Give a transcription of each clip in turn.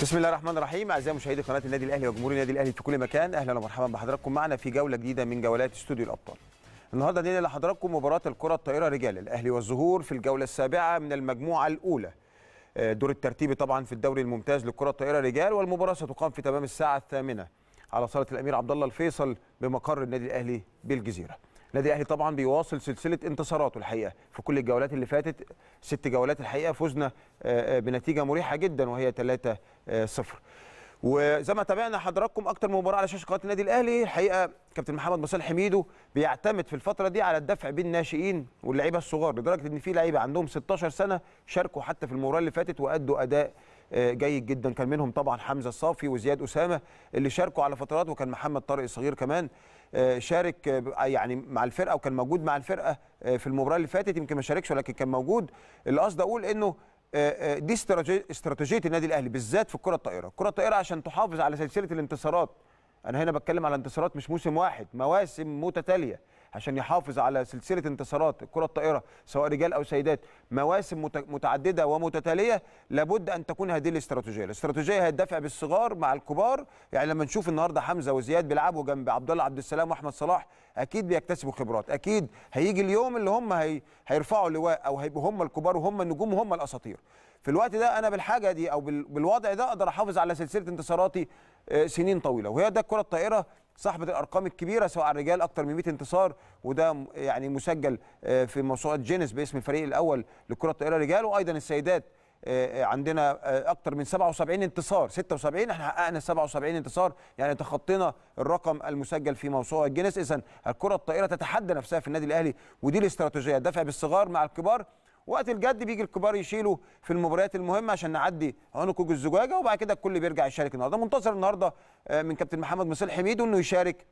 بسم الله الرحمن الرحيم اعزائي مشاهدي قناه النادي الاهلي وجمهور النادي الاهلي في كل مكان اهلا ومرحبا بحضراتكم معنا في جوله جديده من جولات استوديو الابطال النهارده ننقل لحضراتكم مباراه الكره الطائره رجال الاهلي والزهور في الجوله السابعه من المجموعه الاولى دور الترتيبي طبعا في الدوري الممتاز للكره الطائره رجال والمباراه ستقام في تمام الساعه الثامنه على صاله الامير عبد الله الفيصل بمقر النادي الاهلي بالجزيره النادي الاهلي طبعا بيواصل سلسله انتصاراته الحقيقه في كل الجولات اللي فاتت ست جولات الحقيقه فزنا بنتيجه مريحه جدا وهي 3 0 وزي ما تابعنا حضراتكم اكتر من مباراه على شاشه قناه النادي الاهلي الحقيقه كابتن محمد مصالح حميدو بيعتمد في الفتره دي على الدفع بين الناشئين واللعيبه الصغار لدرجه ان في لعيبه عندهم 16 سنه شاركوا حتى في المباراه اللي فاتت وادوا اداء جيد جدا كان منهم طبعا حمزه الصافي وزياد اسامه اللي شاركوا على فترات وكان محمد طارق الصغير كمان شارك يعني مع الفرقه وكان موجود مع الفرقه في المباراه اللي فاتت يمكن ما شاركش ولكن كان موجود اللي قصدي اقول انه دي استراتيجيه النادي الاهلي بالذات في الكره الطائره الكره الطائره عشان تحافظ على سلسله الانتصارات انا هنا بتكلم على انتصارات مش موسم واحد مواسم متتاليه عشان يحافظ على سلسله انتصارات الكره الطائره سواء رجال او سيدات مواسم متعدده ومتتاليه لابد ان تكون هذه الاستراتيجيه، الاستراتيجيه هي الدفع بالصغار مع الكبار، يعني لما نشوف النهارده حمزه وزياد بيلعبوا جنب عبد الله عبد السلام واحمد صلاح اكيد بيكتسبوا خبرات، اكيد هيجي اليوم اللي هم هي هيرفعوا اللواء او هيبقوا هم الكبار وهم النجوم وهم الاساطير. في الوقت ده انا بالحاجه دي او بالوضع ده اقدر احافظ على سلسله انتصاراتي سنين طويله وهي ده الكره الطائره صاحبه الارقام الكبيره سواء على الرجال اكثر من 100 انتصار وده يعني مسجل في موسوعه جينيس باسم الفريق الاول للكره الطائره رجال وايضا السيدات عندنا اكثر من 77 انتصار 76 احنا حققنا 77 انتصار يعني تخطينا الرقم المسجل في موسوعه جينيس اذا الكره الطائره تتحدى نفسها في النادي الاهلي ودي الاستراتيجيه الدفع بالصغار مع الكبار وقت الجد بيجي الكبار يشيلوا في المباريات المهمه عشان نعدي عنق الزجاجه وبعد كده الكل بيرجع يشارك النهارده منتظر النهارده من كابتن محمد مصالح حميدو انه يشارك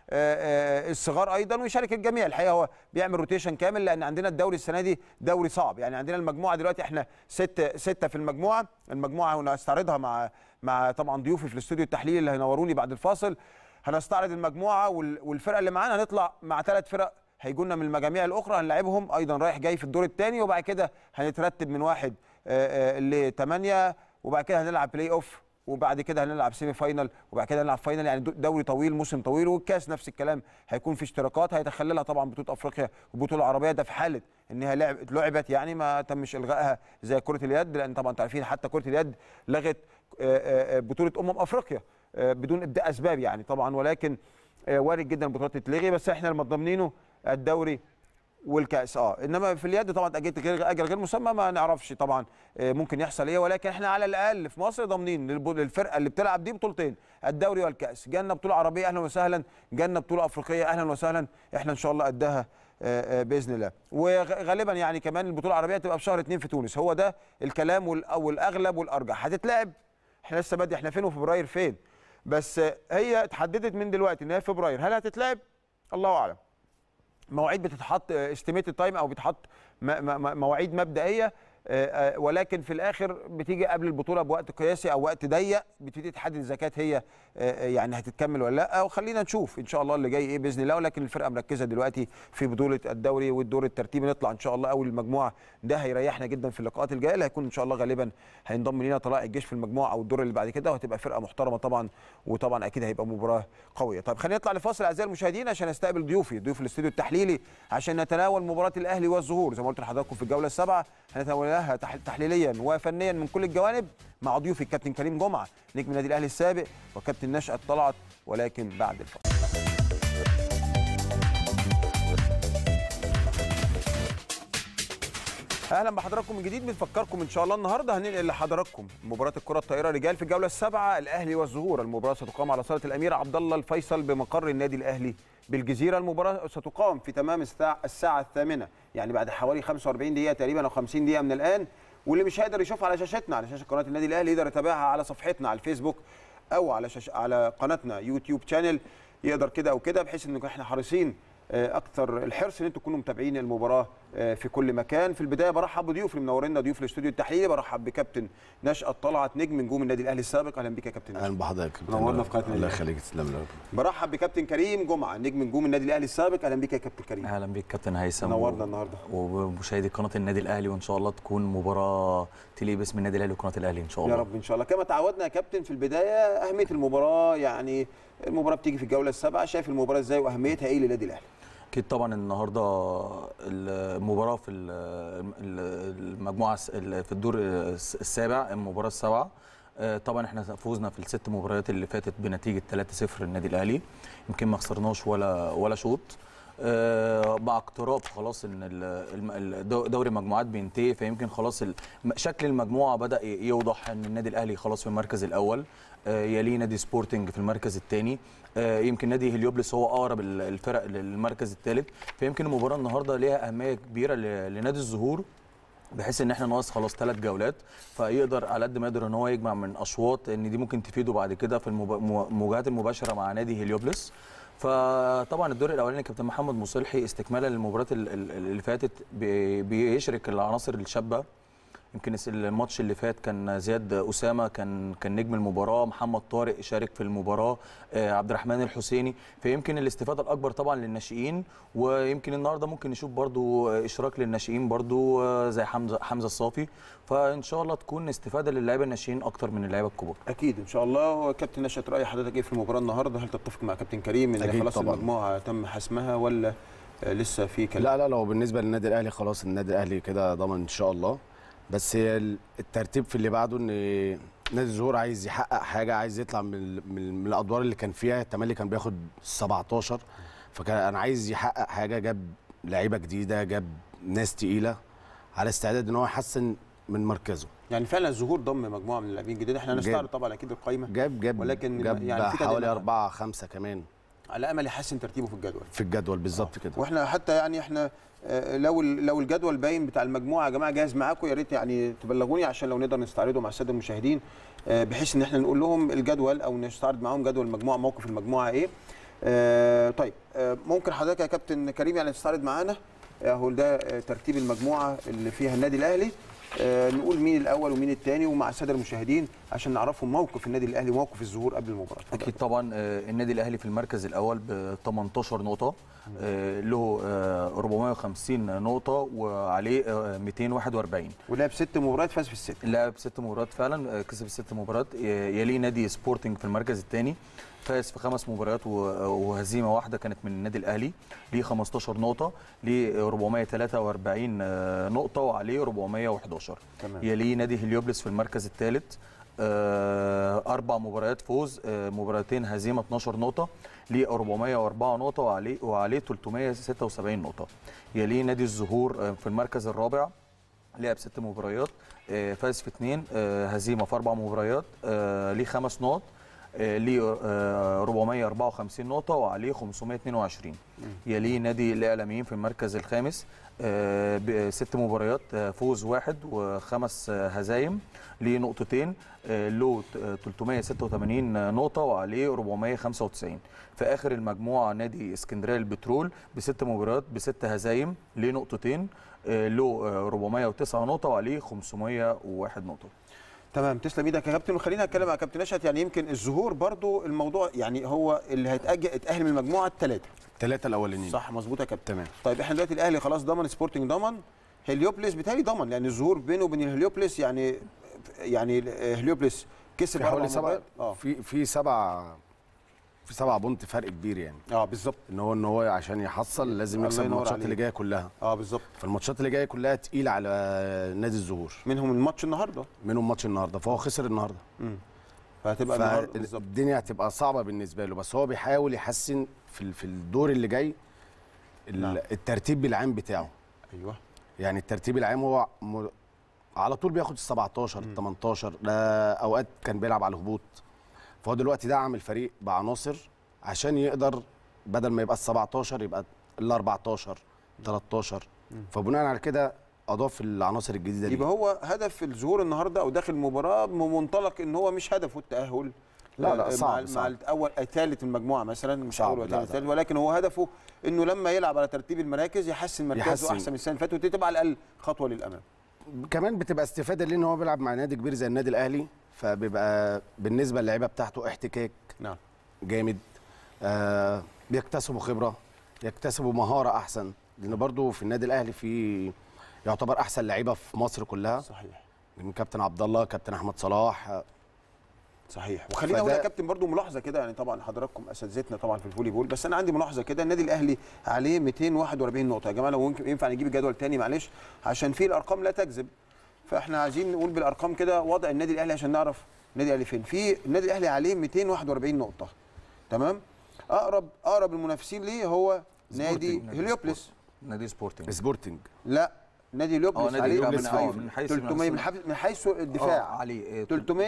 الصغار ايضا ويشارك الجميع الحقيقه هو بيعمل روتيشن كامل لان عندنا الدوري السنه دي دوري صعب يعني عندنا المجموعه دلوقتي احنا ستة ستة في المجموعه المجموعه هنستعرضها مع مع طبعا ضيوفي في الاستوديو التحليلي اللي هينوروني بعد الفاصل هنستعرض المجموعه والفرقه اللي معانا هنطلع مع ثلاث فرق هيجوا لنا من المجاميع الاخرى هنلاعبهم ايضا رايح جاي في الدور الثاني وبعد كده هنترتب من واحد لثمانيه وبعد كده هنلعب بلاي اوف وبعد كده هنلعب سيمي فاينل وبعد كده هنلعب فاينل يعني دوري طويل موسم طويل والكاس نفس الكلام هيكون في اشتراكات هيتخللها طبعا بطوله افريقيا والبطوله العربيه ده في حاله انها لعبت لعبت يعني ما تمش الغائها زي كره اليد لان طبعا انتوا عارفين حتى كره اليد لغت بطوله امم افريقيا بدون ابداء اسباب يعني طبعا ولكن وارد جدا البطولات تتلغي بس احنا اللي ضامنينه الدوري والكاس اه انما في اليد طبعا اجل غير اجل غير مسمى ما نعرفش طبعا ممكن يحصل ايه ولكن احنا على الاقل في مصر ضامنين للفرقه اللي بتلعب دي بطولتين الدوري والكاس جالنا بطوله عربيه اهلا وسهلا جالنا بطوله افريقيه اهلا وسهلا احنا ان شاء الله قدها باذن الله وغالبا يعني كمان البطوله العربيه تبقى في شهر اثنين في تونس هو ده الكلام والاغلب والارجح هتتلعب احنا لسه بدري احنا فين وفبراير فين بس هي اتحددت من دلوقتي ان هي فبراير هل هتتلعب الله اعلم مواعيد بتتحط استيميتد تايم او بتحط مواعيد مبدئيه ولكن في الاخر بتيجي قبل البطوله بوقت قياسي او وقت ضيق بتبتدي تحدد اذا كانت هي يعني هتتكمل ولا لا وخلينا نشوف ان شاء الله اللي جاي ايه باذن الله ولكن الفرقه مركزه دلوقتي في بطوله الدوري والدور الترتيبي نطلع ان شاء الله اول المجموعه ده هيريحنا جدا في اللقاءات الجايه اللي هيكون ان شاء الله غالبا هينضم لينا طلائع الجيش في المجموعه او الدور اللي بعد كده وهتبقى فرقه محترمه طبعا وطبعا اكيد هيبقى مباراه قويه طيب خلينا نطلع لفاصل اعزائي المشاهدين عشان استقبل ضيوفي ضيوف الاستوديو التحليلي عشان نتناول مباراه الاهلي والظهور زي ما قلت لحضراتكم في الجوله السابعه هنتناولها تحليليا وفنيا من كل الجوانب مع ضيوفي الكابتن كريم جمعه نجم النادي الاهلي السابق وكابتن نشأت طلعت ولكن بعد الفاصل اهلا بحضراتكم من جديد بنفكركم ان شاء الله النهارده هننقل لحضراتكم مباراه الكره الطائره رجال في الجوله السابعه الاهلي والزهور المباراه ستقام على صاله الامير عبد الله الفيصل بمقر النادي الاهلي بالجزيره المباراه ستقام في تمام الساعه الساعه الثامنه يعني بعد حوالي 45 دقيقه تقريبا او 50 دقيقه من الان واللي مش هيقدر يشوفها على شاشتنا على شاشه قناه النادي الاهلي يقدر يتابعها على صفحتنا على الفيسبوك او على شاش... على قناتنا يوتيوب شانل يقدر كده او كده بحيث ان احنا حريصين اكثر الحرص ان انتم تكونوا متابعين المباراه آه، في كل مكان في البدايه برحب بضيوف اللي منورينا ضيوف الاستوديو التحليلي برحب بكابتن نشأت طلعت نجم نجوم النادي الاهلي السابق اهلا بك يا كابتن نشأت. اهلا بحضرتك منورنا في قناة الله النادي. يخليك تسلم لي برحب بكابتن كريم جمعه نجم نجوم النادي الاهلي السابق اهلا بك يا كابتن كريم اهلا بيك كابتن هيثم نورنا و- النهارده ومشاهدي قناه النادي الاهلي وان شاء الله تكون مباراه تليق باسم النادي الاهلي وقناه الاهلي ان شاء الله يا رب ان شاء الله كما تعودنا يا كابتن في البدايه اهميه المباراه يعني المباراه بتيجي في الجوله السابعه شايف المباراه ازاي واهميتها ايه للنادي الاهلي اكيد طبعا النهارده المباراه في ال- ال- المجموعه الس- ال- في الدور الس- السابع المباراه السابعه آه، طبعا احنا فوزنا في الست مباريات اللي فاتت بنتيجه 3-0 النادي الاهلي يمكن ما خسرناش ولا ولا شوط آه، مع اقتراب خلاص ان ال- الم- الدو- دوري المجموعات بينتهي فيمكن خلاص ال- شكل المجموعه بدا ي- يوضح ان النادي الاهلي خلاص في المركز الاول آه، يليه نادي سبورتنج في المركز الثاني يمكن نادي هليوبلس هو اقرب ال- الفرق للمركز الثالث فيمكن المباراه النهارده ليها اهميه كبيره ل- لنادي الزهور بحيث ان احنا ناقص خلاص ثلاث جولات فيقدر على قد ما يقدر ان هو يجمع من اشواط ان دي ممكن تفيده بعد كده في المب- مو- المواجهات المباشره مع نادي هليوبلس فطبعا الدور الاولاني كابتن محمد مصلحي استكمالا للمباريات ال- ال- اللي فاتت بي- بيشرك العناصر الشابه يمكن الس- الماتش اللي فات كان زياد اسامه كان كان نجم المباراه محمد طارق شارك في المباراه آه، عبد الرحمن الحسيني فيمكن الاستفاده الاكبر طبعا للناشئين ويمكن النهارده ممكن نشوف برضو آه، اشراك للناشئين برضو آه، زي حمزه حمزه الصافي فان شاء الله تكون استفاده للاعيبه الناشئين اكتر من اللعيبه الكبار اكيد ان شاء الله كابتن نشأت راي حضرتك ايه في المباراه النهارده هل تتفق مع كابتن كريم ان أكيد خلاص طبعاً. المجموعه تم حسمها ولا آه، لسه في كلام لا لا لو بالنسبه للنادي الاهلي خلاص النادي الاهلي كده ضمن ان شاء الله بس هي ال- الترتيب في اللي بعده ان نادي الزهور عايز يحقق حاجه عايز يطلع من ال- من, ال- من الادوار اللي كان فيها التملي كان بياخد 17 فكان انا عايز يحقق حاجه جاب لعيبه جديده جاب ناس تقيله على استعداد ان هو يحسن من مركزه يعني فعلا الظهور ضم مجموعه من اللاعبين جديد احنا هنستعرض جاب. طبعا اكيد القائمه جاب جاب ولكن جاب يعني في حوالي تدعيمات. أربعة خمسة كمان على امل يحسن ترتيبه في الجدول في الجدول بالظبط كده واحنا حتى يعني احنا آه، لو ال- لو الجدول باين بتاع المجموعه يا جماعه جاهز معاكم يا ريت يعني تبلغوني عشان لو نقدر نستعرضه مع الساده المشاهدين آه، بحيث ان احنا نقول لهم الجدول او نستعرض معاهم جدول المجموعه موقف المجموعه ايه آه، طيب آه، ممكن حضرتك يا كابتن كريم يعني تستعرض معانا آه، هو ده آه، ترتيب المجموعه اللي فيها النادي الاهلي آه، نقول مين الاول ومين الثاني ومع الساده المشاهدين عشان نعرفهم موقف النادي الاهلي وموقف الظهور قبل المباراه اتفضل. اكيد طبعا آه، النادي الاهلي في المركز الاول ب 18 نقطه آه، له آه، 450 نقطه وعليه آه، 241 ولعب ست مباريات فاز في الست لعب ست مباريات فعلا آه، كسب الست مباريات آه، يليه نادي سبورتنج في المركز الثاني فاز في خمس مباريات و- وهزيمه واحده كانت من النادي الاهلي ليه 15 نقطه ليه 443 آه، نقطه وعليه 411 تمام. يليه نادي هليوبلس في المركز الثالث آه، اربع مباريات فوز آه، مباراتين هزيمه 12 نقطه ليه 404 نقطه وعليه وعليه 376 نقطه يليه نادي الزهور آه، في المركز الرابع لعب ست مباريات آه، فاز في اثنين آه، هزيمه في اربع مباريات آه، ليه خمس نقط آه، ليه آه، 454 نقطه وعليه 522 يليه نادي الاعلاميين في المركز الخامس آه، بست مباريات آه، فوز واحد وخمس آه، هزايم ليه نقطتين آه، له ت- آه، 386 نقطه وعليه 495 في اخر المجموعه نادي اسكندريه البترول بست مباريات بست هزايم ليه نقطتين آه، له آه، 409 نقطه وعليه 501 نقطه تمام تسلم ايدك يا كابتن وخلينا اتكلم مع كابتن نشأت يعني يمكن الظهور برضو الموضوع يعني هو اللي هيتأجل اتأهل من المجموعه الثلاثه الثلاثة الأولانيين صح مظبوط يا كابتن تمام طيب احنا دلوقتي الاهلي خلاص ضمن سبورتنج ضمن هليوبلس بيتهيألي ضمن لان الظهور بينه وبين الهليوبلس يعني يعني هليوبلس كسب في أربع حوالي سبعة مباريات. اه في في سبعة في سبعة بونت فرق كبير يعني اه بالظبط ان هو ان هو عشان يحصل لازم الله يكسب ينور الماتشات عليك. اللي جايه كلها اه بالظبط فالماتشات اللي جايه كلها تقيله على نادي الزهور منهم الماتش النهارده منهم ماتش النهارده فهو خسر النهارده امم فهتبقى النهارده بالظبط فالدنيا هتبقى صعبه بالنسبه له بس هو بيحاول يحسن في ال- في الدور اللي جاي ال- نعم. الترتيب العام بتاعه ايوه يعني الترتيب العام هو م... على طول بياخد ال 17 ال 18 ده اوقات كان بيلعب على الهبوط فهو دلوقتي دعم الفريق بعناصر عشان يقدر بدل ما يبقى ال 17 يبقى ال 14 13 فبناء على كده اضاف العناصر الجديده دي يبقى هو هدف الظهور النهارده او داخل المباراه بمنطلق ان هو مش هدفه التاهل لا، لا، آه، صعب، مع, مع صعب. الاول ثالث المجموعه مثلا مش صعب، اول ولا لا، ثالث لا. ولكن هو هدفه انه لما يلعب على ترتيب المراكز يحسن مركزه يحسن. احسن من السنه اللي فاتت وتبقى على الاقل خطوه للامام كمان بتبقى استفاده ليه ان هو بيلعب مع نادي كبير زي النادي الاهلي فبيبقى بالنسبه للعيبه بتاعته احتكاك نعم جامد آه بيكتسبوا خبره يكتسبوا مهاره احسن لان برضو في النادي الاهلي في يعتبر احسن لعيبه في مصر كلها صحيح من كابتن عبد الله كابتن احمد صلاح آه، صحيح وخلينا اقول فده- يا كابتن برضو ملاحظه كده يعني طبعا حضراتكم اساتذتنا طبعا في الفولي بول بس انا عندي ملاحظه كده النادي الاهلي عليه 241 نقطه يا جماعه لو ممكن ينفع نجيب الجدول تاني معلش عشان في الارقام لا تكذب فاحنا عايزين نقول بالارقام كده وضع النادي الاهلي عشان نعرف النادي الاهلي فين في النادي الاهلي عليه 241 نقطه تمام اقرب اقرب المنافسين ليه هو نادي سبورتنج، نادي هليوبلس سبورت- نادي سبورتنج سبورتنج لا نادي هليوبلس اه نادي عليه هليوبلس، من- آه، من حيث 300 من حيث- من حيث الدفاع آه، عليه آه،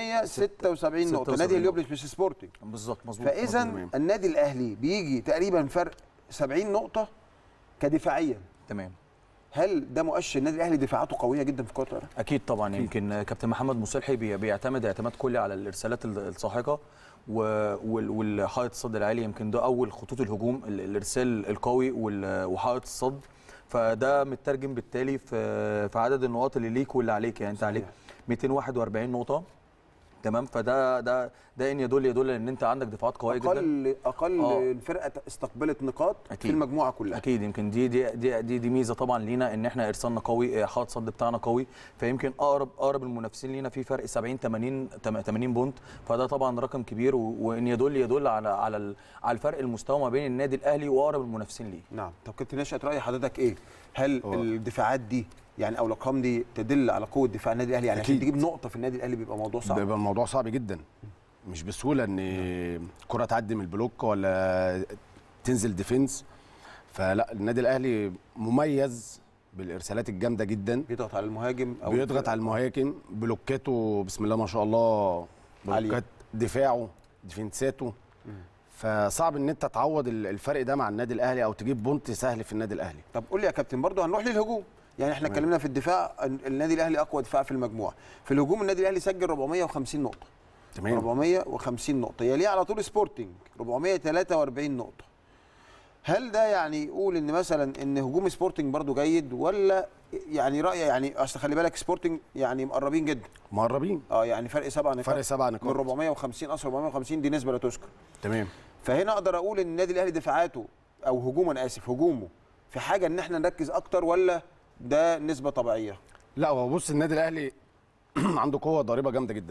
376 نقطه 76 نادي هليوبلس مش سبورتنج بالظبط مظبوط فاذا مظبوط. النادي الاهلي بيجي تقريبا فرق 70 نقطه كدفاعيا تمام هل ده مؤشر النادي الاهلي دفاعاته قويه جدا في كره الطائره اكيد طبعا يمكن كابتن محمد مصلحي بي- بيعتمد اعتماد كلي على الارسالات ال- الساحقه و- وال- والحائط الصد العالي يمكن ده اول خطوط الهجوم ال- الارسال القوي وال- وحائط الصد فده مترجم بالتالي في في عدد النقاط اللي ليك واللي عليك يعني انت عليك 241 نقطه تمام فده ده ده ان يدل يدل ان انت عندك دفاعات قويه جدا اقل اقل آه. فرقه استقبلت نقاط في أكيد. المجموعه كلها اكيد يمكن دي دي دي دي, دي ميزه طبعا لينا ان احنا ارسالنا قوي حاط صد بتاعنا قوي فيمكن اقرب اقرب المنافسين لينا في فرق 70 80 تم- 80 بونت فده طبعا رقم كبير و- وان يدل يدل على على ال- على الفرق المستوى ما بين النادي الاهلي واقرب المنافسين ليه نعم طب كابتن نشأت راي حضرتك ايه هل هو- الدفاعات دي يعني او الارقام دي تدل على قوه دفاع النادي الاهلي يعني عشان أكيد. تجيب نقطه في النادي الاهلي بيبقى موضوع صعب بيبقى الموضوع صعب جدا مش بسهوله ان كره تعدي من البلوك ولا تنزل ديفنس فلا النادي الاهلي مميز بالارسالات الجامده جدا بيضغط على المهاجم او بيضغط على المهاجم بلوكاته بسم الله ما شاء الله عالية. بلوكات دفاعه ديفنساته فصعب ان انت تعوض ال- الفرق ده مع النادي الاهلي او تجيب بونت سهل في النادي الاهلي طب قول لي يا كابتن برضه هنروح للهجوم يعني احنا اتكلمنا في الدفاع ال- النادي الاهلي اقوى دفاع في المجموعه في الهجوم النادي الاهلي سجل 450 نقطه تمام 450 نقطه يليه على طول سبورتنج 443 نقطه هل ده يعني يقول ان مثلا ان هجوم سبورتنج برضه جيد ولا يعني راي يعني اصل خلي بالك سبورتنج يعني مقربين جدا مقربين اه يعني فرق سبع نقاط فرق سبع من نقاط 450 اصل 450 دي نسبه لا تذكر تمام فهنا اقدر اقول ان النادي الاهلي دفاعاته او هجومه انا اسف هجومه في حاجه ان احنا نركز اكتر ولا ده نسبه طبيعيه لا هو بص النادي الاهلي عنده قوه ضاربه جامده جدا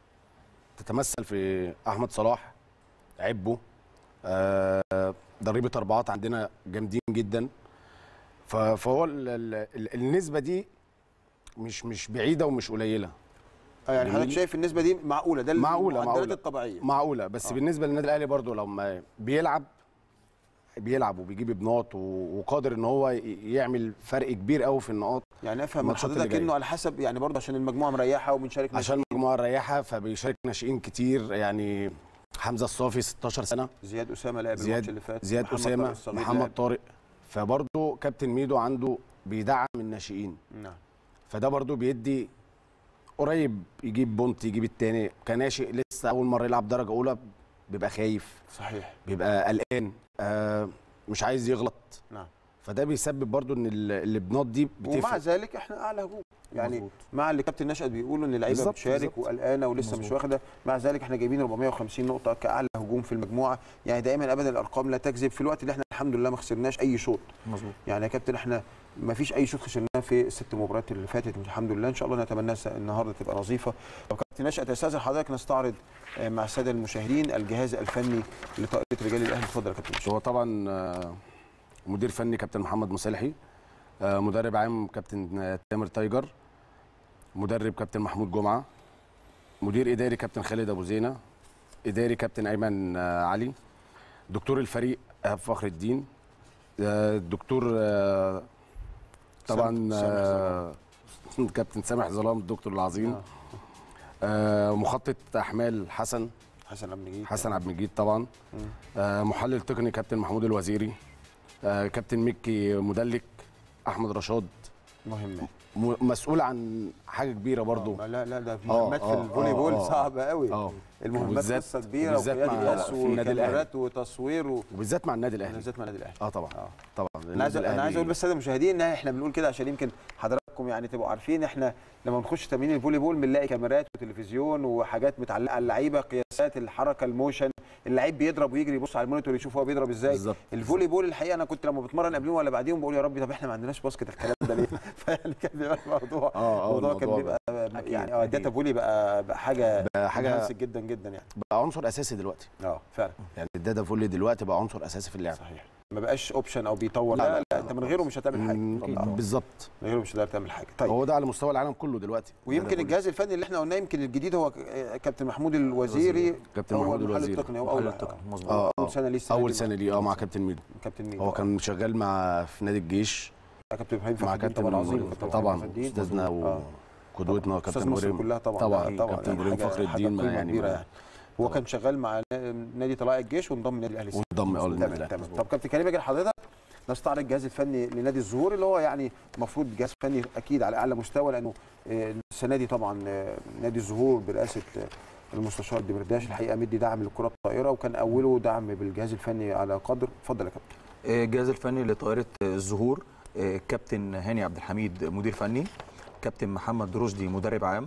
تتمثل في احمد صلاح عبه آه ضريبه اربعات عندنا جامدين جدا ف- فهو ال ال ال النسبه دي مش مش بعيده ومش قليله آه يعني حضرتك جميل. شايف النسبه دي معقوله ده معقولة، المعدلات معقولة. الطبيعيه معقوله بس آه. آه. بالنسبه للنادي الاهلي برضو لما بيلعب بيلعب وبيجيب ابناط و- وقادر ان هو ي- يعمل فرق كبير قوي في النقاط يعني افهم من الماتشات اللي حضرتك جايه. انه على حسب يعني برضه عشان المجموعه مريحه وبنشارك عشان المجموعه مريحه فبيشارك ناشئين كتير يعني حمزه الصافي 16 سنه زياد اسامه لعب الماتش زياد اللي فات زياد محمد اسامه طارق الصغير محمد لعب. طارق فبرضه كابتن ميدو عنده بيدعم الناشئين نعم فده برضه بيدي قريب يجيب بونت يجيب التاني كناشئ لسه اول مره يلعب درجه اولى بيبقى خايف صحيح بيبقى قلقان آه مش عايز يغلط نعم فده بيسبب برضه ان ال- الابناط دي ومع بتفرق ذلك احنا اعلى هجوم يعني مظبوط. مع اللي كابتن نشأت بيقولوا ان اللعيبه بالظبط، بتشارك بالظبط. وقلقانه ولسه مش مظبوط. واخده مع ذلك احنا جايبين 450 نقطه كاعلى هجوم في المجموعه يعني دائما ابدا الارقام لا تكذب في الوقت اللي احنا الحمد لله ما خسرناش اي شوط مظبوط يعني يا كابتن احنا ما فيش اي شوط خسرناه في الست مباريات اللي فاتت الحمد لله ان شاء الله نتمنى س- النهارده تبقى نظيفه طب كابتن نشأت استاذن حضرتك نستعرض آه، مع الساده المشاهدين الجهاز الفني لطائره رجال الاهلي اتفضل يا كابتن نشأت. هو طبعا آه، مدير فني كابتن محمد مصلحي آه، مدرب عام كابتن آه، تامر تايجر مدرب كابتن محمود جمعه مدير اداري كابتن خالد ابو زينه اداري كابتن ايمن آه، علي دكتور الفريق ايهاب فخر الدين آه، الدكتور آه، طبعا سامح- سامح آه، كابتن سامح ظلام الدكتور العظيم آه. آه، مخطط احمال حسن حسن عبد المجيد حسن عبد المجيد طبعا آه، محلل تقني كابتن محمود الوزيري آه، كابتن مكي مدلك احمد رشاد مهمه م- مسؤول عن حاجه كبيره برضو آه، لا لا ده مهمات في آه، الفولي آه، بول آه. صعبه قوي اه المهمات وبالذات- قصه كبيره وبالذات وقياده مع- ياس في النادي الأهلي. وكاميرات وتصوير و... وبالذات مع النادي الاهلي بالذات مع النادي الاهلي اه طبعا اه طبعا انا عايز النادي انا عايز الأهلي- اقول بس للساده المشاهدين ان احنا بنقول كده عشان يمكن حضراتكم يعني تبقوا عارفين احنا لما بنخش تمرين الفولي بول بنلاقي كاميرات وتلفزيون وحاجات متعلقه على اللعيبه قياسات الحركه الموشن اللعيب بيضرب ويجري يبص على المونيتور يشوف هو بيضرب ازاي بالظبط الفولي بول الحقيقه انا كنت لما بتمرن قبليهم ولا بعديهم بقول يا رب طب احنا ما عندناش باسكت الكلام ده ليه فيعني كان بيبقى الموضوع اه اه الموضوع كان الموضوع بيبقى أكيد، يعني اه الداتا أكيد. فولي بقى بقى حاجه بقى حاجه enhanced جدا جدا يعني بقى عنصر اساسي دلوقتي اه فعلا يعني الداتا فولي دلوقتي بقى عنصر اساسي في اللعب صحيح ما بقاش اوبشن او بيطور لا، لا, لا، لا, لا، انت من غيره مش هتعمل حاجه مم، طبعاً. بالظبط من غيره مش هتقدر تعمل حاجه طيب هو ده على مستوى العالم كله دلوقتي ويمكن الداتا الجهاز الفني اللي احنا قلناه يمكن الجديد هو كابتن محمود الوزيري كابتن هو محمود المحلل الوزيري التقني هو محلل اول التقني، مظبوط. اه اول سنه ليه السنة اول دي سنه ليه اه مع كابتن ميدو كابتن مين هو كان شغال مع في نادي الجيش كابتن ابراهيم مع فخر الدين كابتن طبعا عظيم مغرب. كابتن طبعا فخر الدين. استاذنا آه. وقدوتنا استاذ كابتن مصر ابراهيم كلها طبعا طبعا آه، طبعا كابتن يعني ابراهيم حاجة- فخر حاجة الدين قيمة يعني كبيره ما- يعني هو طبعا. كان شغال مع نادي طلائع الجيش وانضم النادي الاهلي وانضم اه للنادي تمام الاهلي تمام طب كابتن كريم اجي لحضرتك نستعرض الجهاز الفني لنادي الزهور اللي هو يعني المفروض جهاز فني اكيد على اعلى مستوى لانه آه، السنه دي طبعا آه، نادي الزهور برئاسه آه، المستشار الدمرداش الحقيقه مدي دعم للكره الطائره وكان اوله دعم بالجهاز الفني على قدر اتفضل يا كابتن الجهاز الفني لطائره الزهور آه، كابتن هاني عبد الحميد مدير فني كابتن محمد رشدي مدرب عام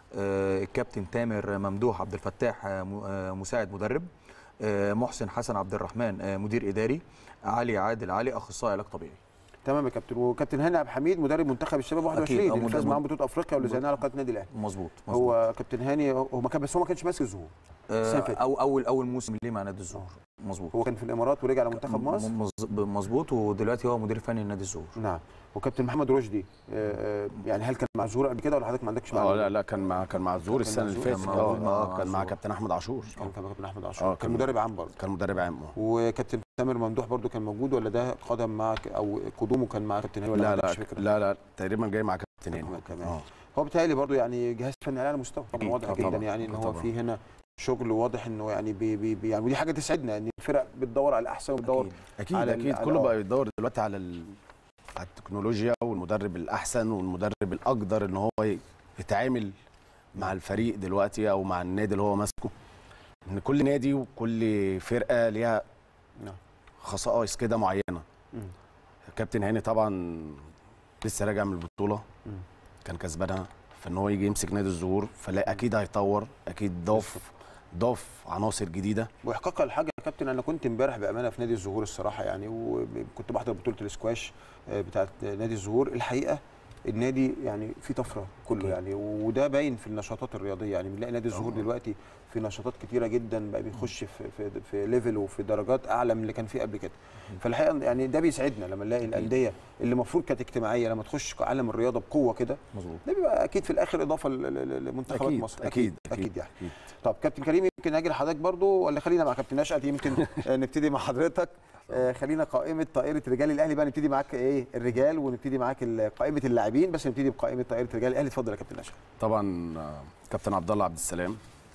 آه، كابتن تامر ممدوح عبد الفتاح آه، م- آه، مساعد مدرب آه، محسن حسن عبد الرحمن آه، مدير اداري علي عادل علي اخصائي علاج طبيعي تمام يا كابتن وكابتن هاني عبد الحميد مدرب منتخب الشباب 21 أكيد، آه، اللي فاز مدرب- معاهم بطوله افريقيا واللي زينها على قناه النادي الاهلي مظبوط مظبوط. هو كابتن هاني هو ما كان بس هو ما كانش ماسك الزهور السنة اللي آه، فاتت. او اول اول موسم ليه مع نادي الزهور مظبوط هو كان في الامارات ورجع لمنتخب مصر م- مظ- مظبوط ودلوقتي هو مدير فني لنادي الزهور نعم وكابتن محمد رشدي آه، آه، يعني هل كان مع الزهور قبل كده ولا حضرتك ما عندكش اه معلومة؟ لا لا كان مع كان مع الزهور كان السنه مع اللي الزهور. فاتت كان موجود مع- اه مع كان مع الزهور. كابتن احمد عاشور كان كان كابتن احمد عاشور اه كان كان- مدرب عام برضه كان مدرب عام اه وكابتن تامر ممدوح برضه كان موجود ولا ده قدم معك او قدومه كان مع كابتن هاني ولا ما لا لا عندكش فكرة؟ لا لا تقريبا جاي مع كابتن هاني تمام، تمام. اه هو بيتهيألي برضه يعني جهاز فني على اعلى مستوى طبعا أكيد، واضح آه جدا طبعاً، يعني ان آه هو طبعاً. في هنا شغل واضح انه يعني بي بي بي يعني ودي حاجه تسعدنا ان الفرق بتدور على الاحسن وبتدور أكيد. اكيد على ال- اكيد على- كله آه. بقى بيدور دلوقتي على ال... على التكنولوجيا والمدرب الاحسن والمدرب الاقدر ان هو ي- يتعامل مع الفريق دلوقتي او مع النادي اللي هو ماسكه ان كل نادي وكل فرقه ليها نعم. خصائص كده معينه مم. كابتن هاني طبعا لسه راجع من البطوله مم. كان كسبانها فان هو يجي يمسك نادي الزهور فلا اكيد هيطور اكيد ضاف ضاف عناصر جديده واحقاقا الحاجه يا كابتن انا كنت امبارح بامانه في نادي الزهور الصراحه يعني وكنت بحضر بطوله الاسكواش آه، بتاعه نادي الزهور الحقيقه النادي يعني في طفره كله أكيد. يعني وده باين في النشاطات الرياضيه يعني بنلاقي نادي الزهور طبعاً. دلوقتي في نشاطات كتيره جدا بقى بيخش في في, في ليفل وفي درجات اعلى من اللي كان فيه قبل كده فالحقيقه يعني ده بيسعدنا لما نلاقي الانديه اللي المفروض كانت اجتماعيه لما تخش عالم الرياضه بقوه كده مظبوط ده بيبقى اكيد في الاخر اضافه ل- ل- لمنتخبات أكيد، مصر أكيد، اكيد, أكيد. يعني أكيد. طب كابتن كريم يمكن اجي لحضرتك برضو ولا خلينا مع كابتن نشأت يمكن آه، نبتدي مع حضرتك آه، خلينا قائمه طائره رجال الاهلي بقى نبتدي معاك ايه الرجال ونبتدي معاك ال- قائمه اللاعبين بس نبتدي بقائمه طائره رجال الاهلي اتفضل يا كابتن نشأت طبعا آه، كابتن عبد الله عبد السلام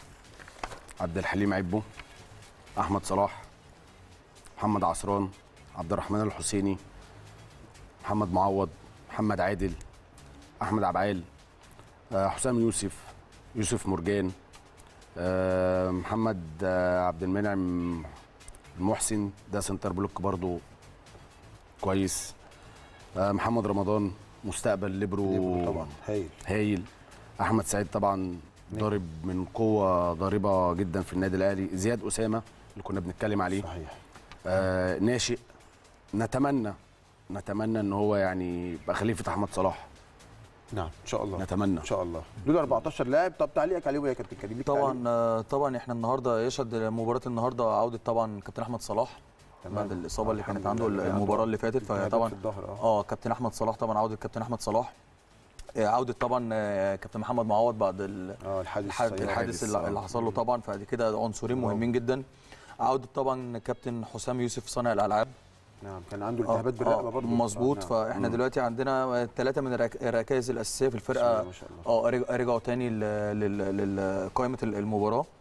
عبد الحليم عبو احمد صلاح محمد عصران عبد الرحمن الحسيني محمد معوض محمد عادل احمد عبعال آه، حسام يوسف يوسف مرجان آه، محمد آه، عبد المنعم المحسن ده سنتر بلوك برضو كويس آه، محمد رمضان مستقبل ليبرو طبعا هايل هايل احمد سعيد طبعا ضارب من قوه ضاربه جدا في النادي الاهلي زياد اسامه اللي كنا بنتكلم عليه صحيح آه ناشئ نتمنى نتمنى ان هو يعني يبقى خليفه احمد صلاح نعم ان شاء الله نتمنى ان شاء الله دول 14 لاعب طب تعليقك عليهم يا كابتن كريم ليك طبعا تعليق؟ آه، طبعا احنا النهارده يشهد مباراه النهارده عوده طبعا كابتن احمد صلاح تمام. بعد الاصابه اللي الحمد كانت عنده لله. المباراه اللي فاتت التهابات فطبعا في الظهر اه اه كابتن احمد صلاح طبعا عوده كابتن احمد صلاح آه، عوده طبعا آه، كابتن محمد معوض بعد ال- اه الحادث الحادث, السيارة. الحادث اللي اللي حصل له طبعا فدي كده عنصرين برافو. مهمين جدا عوده طبعا كابتن حسام يوسف صانع الالعاب نعم كان عنده آه، التهابات بالرقبه آه، برضه مظبوط آه، نعم. فاحنا دلوقتي عندنا ثلاثه من الرك- الركائز الاساسيه في بسم الله الفرقه ما شاء الله اه رج- رجعوا تاني ل- لل- لقائمه المباراه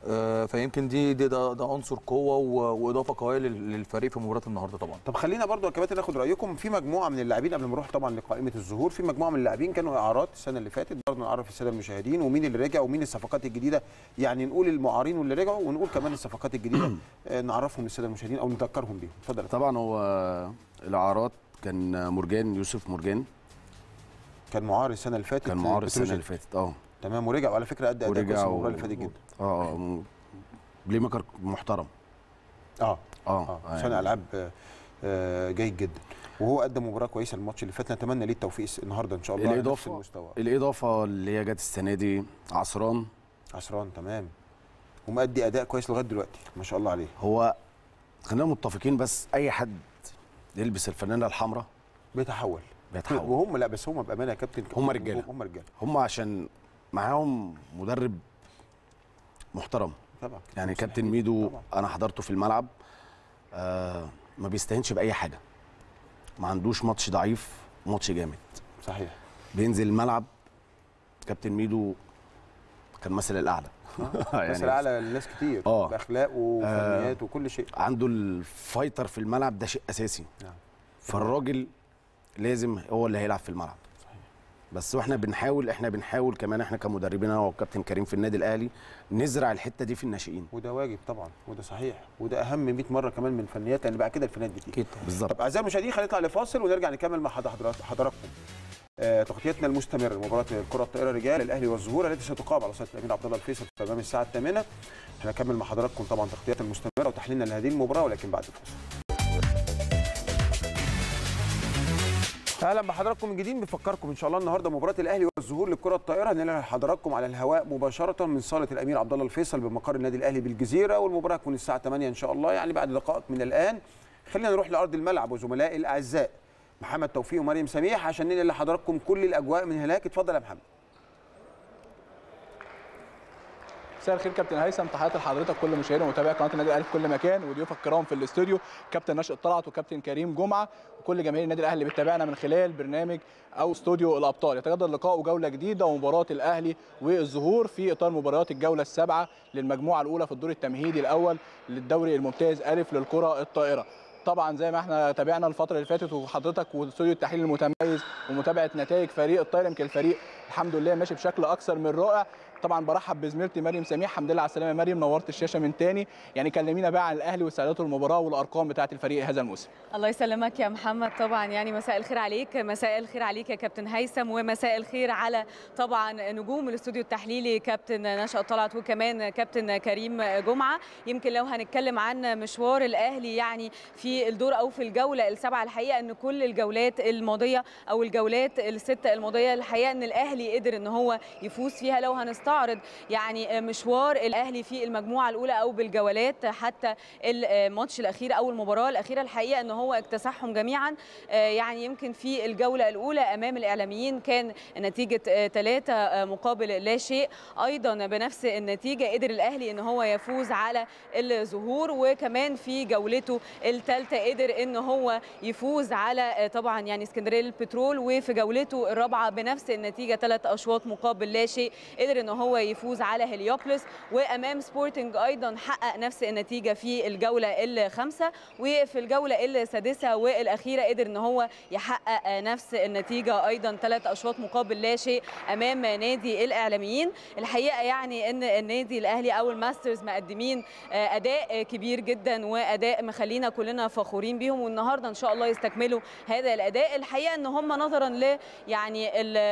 آه، فيمكن دي دي ده, ده عنصر قوه و- واضافه قويه لل- للفريق في مباراه النهارده طبعا طب خلينا برضو يا كباتن ناخد رايكم في مجموعه من اللاعبين قبل ما نروح طبعا لقائمه الظهور في مجموعه من اللاعبين كانوا اعارات السنه اللي فاتت برضو نعرف الساده المشاهدين ومين اللي رجع ومين الصفقات الجديده يعني نقول المعارين واللي رجعوا ونقول كمان الصفقات الجديده آه، نعرفهم للساده المشاهدين او نذكرهم بيهم اتفضل يا فندم. طبعا هو الاعارات كان مرجان يوسف مرجان كان معار السنه اللي فاتت كان معار السنه بتروجيت. اللي فاتت اه تمام ورجع وعلى فكره ادى اداء كويس ورجع المباراه و- اللي فاتت جدا اه اه بلاي ميكر محترم اه اه اه صانع العاب آه، آه، جيد جدا وهو قدم مباراه كويسه الماتش اللي فات نتمنى ليه التوفيق النهارده ان شاء الله على نفس الاضافه المستوى الاضافه اللي هي جت السنه دي عصران عصران تمام ومؤدي اداء كويس لغايه دلوقتي ما شاء الله عليه هو خلينا متفقين بس اي حد يلبس الفانله الحمراء بيتحول بيتحول وهم لا بس هم بامانه يا كابتن هم رجالة. هم رجاله هم عشان معاهم مدرب محترم طبعا يعني مستحيل. كابتن ميدو طبعا. انا حضرته في الملعب آه ما بيستهينش باي حاجه ما عندوش ماتش ضعيف وماتش جامد صحيح بينزل الملعب كابتن ميدو كان مثل الاعلى بس على الناس كتير آه. باخلاق وفنيات وكل شيء عنده الفايتر في الملعب ده شيء اساسي نعم. فالراجل لازم هو اللي هيلعب في الملعب بس واحنا بنحاول احنا بنحاول كمان احنا كمدربين انا والكابتن كريم في النادي الاهلي نزرع الحته دي في الناشئين وده واجب طبعا وده صحيح وده اهم 100 مره كمان من الفنيات لان بعد كده الفنيات بتيجي اكيد طبعا بالظبط طب اعزائي المشاهدين خلينا نطلع لفاصل ونرجع نكمل مع حضر- حضرات- حضراتكم آه، تغطيتنا المستمره لمباراه الكره الطائره رجال الاهلي والزهور التي ستقام على صاله الامير عبد الله الفيصل في تمام الساعه الثامنه هنكمل مع حضراتكم طبعا تغطيات المستمره وتحليلنا لهذه المباراه ولكن بعد الفاصل اهلا بحضراتكم من جديد بفكركم ان شاء الله النهارده مباراه الاهلي والظهور للكره الطائره هننقل حضراتكم على الهواء مباشره من صاله الامير عبد الله الفيصل بمقر النادي الاهلي بالجزيره والمباراه هتكون الساعه 8 ان شاء الله يعني بعد دقائق من الان خلينا نروح لارض الملعب وزملائي الاعزاء محمد توفيق ومريم سميح عشان ننقل لحضراتكم كل الاجواء من هناك اتفضل يا محمد مساء الخير كابتن هيثم تحياتي لحضرتك كل مشاهدي ومتابعي قناه النادي الاهلي في كل مكان وضيوفك الكرام في الاستوديو كابتن نشأت طلعت وكابتن كريم جمعه وكل جماهير النادي الاهلي اللي بتتابعنا من خلال برنامج او استوديو الابطال يتجدد اللقاء وجوله جديده ومباراه الاهلي والظهور في اطار مباريات الجوله السابعه للمجموعه الاولى في الدور التمهيدي الاول للدوري الممتاز الف للكره الطائره طبعا زي ما احنا تابعنا الفتره اللي فاتت وحضرتك واستوديو التحليل المتميز ومتابعه نتائج فريق الطايره يمكن الفريق الحمد لله ماشي بشكل اكثر من رائع طبعا برحب بزميلتي مريم سميح الحمد لله على السلامه يا مريم نورت الشاشه من تاني يعني كلمينا بقى عن الاهلي واستعداداته المباراه والارقام بتاعه الفريق هذا الموسم الله يسلمك يا محمد طبعا يعني مساء الخير عليك مساء الخير عليك يا كابتن هيثم ومساء الخير على طبعا نجوم الاستوديو التحليلي كابتن نشأت طلعت وكمان كابتن كريم جمعه يمكن لو هنتكلم عن مشوار الاهلي يعني في الدور او في الجوله السابعه الحقيقه ان كل الجولات الماضيه او الجولات الست الماضيه الحقيقه ان الاهلي قدر ان هو يفوز فيها لو هنستعرض يعني مشوار الاهلي في المجموعه الاولى او بالجولات حتى الماتش الاخير او المباراه الاخيره الحقيقه ان هو اكتسحهم جميعا يعني يمكن في الجوله الاولى امام الاعلاميين كان نتيجه ثلاثة مقابل لا شيء ايضا بنفس النتيجه قدر الاهلي ان هو يفوز على الظهور وكمان في جولته الثالثه قدر ان هو يفوز على طبعا يعني اسكندريه البترول وفي جولته الرابعه بنفس النتيجه ثلاث اشواط مقابل لا شيء قدر ان هو يفوز على هليوبلس وامام سبورتنج ايضا حقق نفس النتيجه في الجوله الخامسه وفي الجوله السادسه والاخيره قدر ان هو يحقق نفس النتيجه ايضا ثلاث اشواط مقابل لا شيء امام نادي الاعلاميين الحقيقه يعني ان النادي الاهلي او الماسترز مقدمين اداء كبير جدا واداء مخلينا كلنا فخورين بيهم والنهارده ان شاء الله يستكملوا هذا الاداء الحقيقه ان هم نظرا ل يعني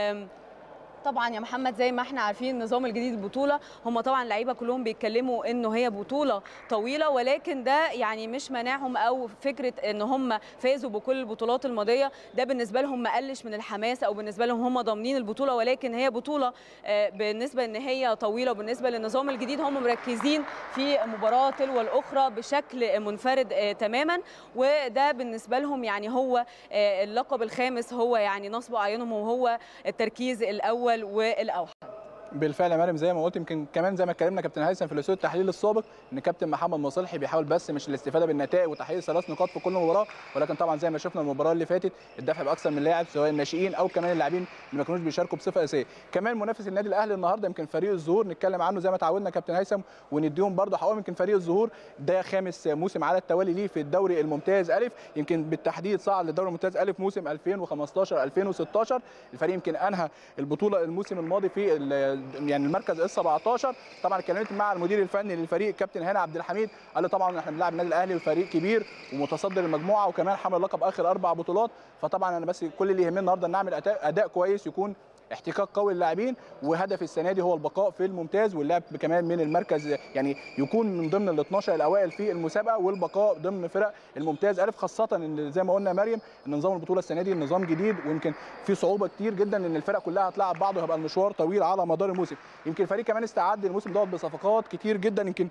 طبعا يا محمد زي ما احنا عارفين النظام الجديد البطوله هم طبعا اللعيبه كلهم بيتكلموا انه هي بطوله طويله ولكن ده يعني مش مانعهم او فكره ان هم فازوا بكل البطولات الماضيه ده بالنسبه لهم ما قلش من الحماس او بالنسبه لهم هم ضامنين البطوله ولكن هي بطوله بالنسبه ان هي طويله وبالنسبه للنظام الجديد هم مركزين في مباراه تلو الاخرى بشكل منفرد تماما وده بالنسبه لهم يعني هو اللقب الخامس هو يعني نصب اعينهم وهو التركيز الاول الاول والاوحد بالفعل يا مريم زي ما قلت يمكن كمان زي ما اتكلمنا كابتن هيثم في الاستوديو التحليلي السابق ان كابتن محمد مصلحي بيحاول بس مش الاستفاده بالنتائج وتحقيق ثلاث نقاط في كل مباراه ولكن طبعا زي ما شفنا المباراه اللي فاتت الدفع باكثر من لاعب سواء الناشئين او كمان اللاعبين اللي ما كانوش بيشاركوا بصفه اساسيه كمان منافس النادي الاهلي النهارده يمكن فريق الظهور نتكلم عنه زي ما تعودنا كابتن هيثم ونديهم برضه حقهم يمكن فريق الظهور ده خامس موسم على التوالي ليه في الدوري الممتاز الف يمكن بالتحديد صعد للدوري الممتاز الف موسم 2015 2016 الفريق يمكن انهى البطوله الموسم الماضي في ال- يعني المركز ال 17 طبعا اتكلمت مع المدير الفني للفريق كابتن هاني عبد الحميد قال لي طبعا احنا بنلعب النادي الاهلي وفريق كبير ومتصدر المجموعه وكمان حمل لقب اخر اربع بطولات فطبعا انا بس كل اللي يهمني النهارده نعمل اداء أداء كويس يكون احتكاك قوي للاعبين وهدف السنه دي هو البقاء في الممتاز واللعب كمان من المركز يعني يكون من ضمن ال 12 الاوائل في المسابقه والبقاء ضمن فرق الممتاز الف خاصه ان زي ما قلنا يا مريم ان نظام البطوله السنه دي نظام جديد ويمكن في صعوبه كتير جدا ان الفرق كلها هتلاعب بعض وهيبقى المشوار طويل على مدار الموسم يمكن الفريق كمان استعد الموسم دوت بصفقات كتير جدا يمكن